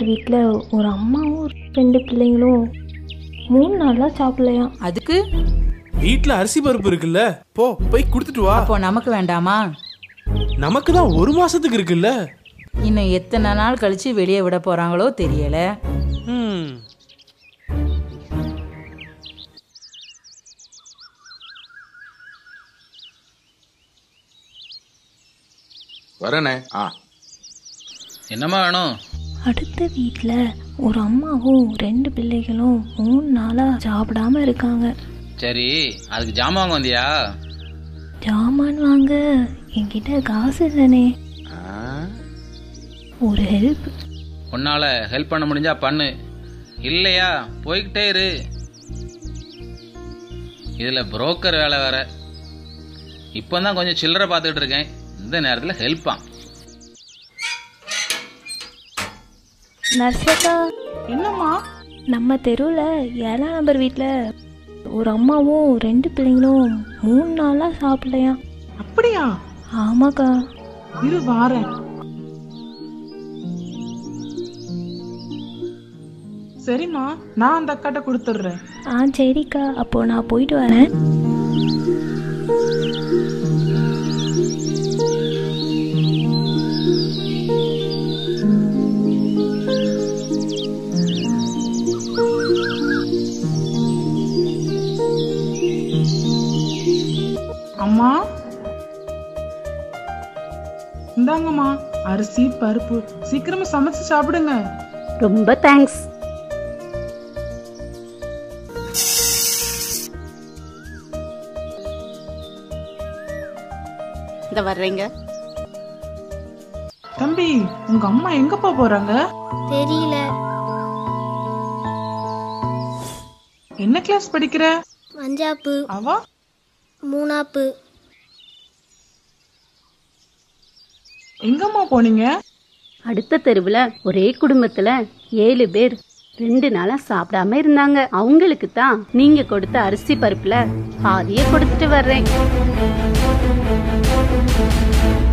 வீட்டில் ஒரு அம்மாவும் ரெண்டு பிள்ளைங்களும் மூணு நாளாக சாப்பிடலையாம் அதுக்கு வீட்ல அரிசி பருப்பு இருக்குல்ல போ போய் கொடுத்துட்டு வா அப்போ நமக்கு வேண்டாமா நமக்கு தான் ஒரு மாசத்துக்கு இருக்குல்ல இன்னும் எத்தனை நாள் கழிச்சு வெளியே விட போறாங்களோ தெரியல ம் வரேனே ஆ என்னம்மா வேணும் அடுத்த வீட்டில் ஒரு அம்மாவும் ரெண்டு பிள்ளைகளும் மூணு நாளாக சாப்பிடாம இருக்காங்க சரி அதுக்கு ஜாமான் வாங்க வந்தியா ஜாமான் வாங்க என்கிட்ட காசு இல்லைனே ஆ? ஒரு ஹெல்ப் உன்னால ஹெல்ப் பண்ண முடிஞ்சா பண்ணு இல்லையா போய்கிட்டே இரு இதுல புரோக்கர் வேலை வேற இப்போதான் கொஞ்சம் சில்லறை பார்த்துக்கிட்டு இருக்கேன் இந்த நேரத்தில் ஹெல்ப்பா நர்சக்கா என்னம்மா நம்ம தெருவில் ஏழாம் நம்பர் வீட்டில் ஒரு அம்மாவும் ரெண்டு பிள்ளைங்களும் மூணு நாளாக சாப்பிடலையாம் அப்படியா ஆமாக்கா இரு வாரேன் சரிம்மா நான் அந்த அக்காட்ட கொடுத்துட்றேன் ஆ சரிக்கா அப்போ நான் போயிட்டு வரேன் அம்மா இந்தாங்கம்மா அரிசி பருப்பு சீக்கிரமா சமைச்சு சாப்பிடுங்க ரொம்ப தேங்க்ஸ் இந்த வர்றேங்க தம்பி உங்க அம்மா எங்கப்பா போறாங்க தெரியல என்ன கிளாஸ் படிக்கிற அஞ்சாப்பு அவ மூணாப்பு எங்கம்மா போனீங்க அடுத்த தெருவுல ஒரே குடும்பத்துல ஏழு பேர் ரெண்டு நாளா சாப்பிடாம இருந்தாங்க அவங்களுக்கு தான் நீங்க கொடுத்த அரிசி பருப்புல பாதிய கொடுத்துட்டு வர்றேன்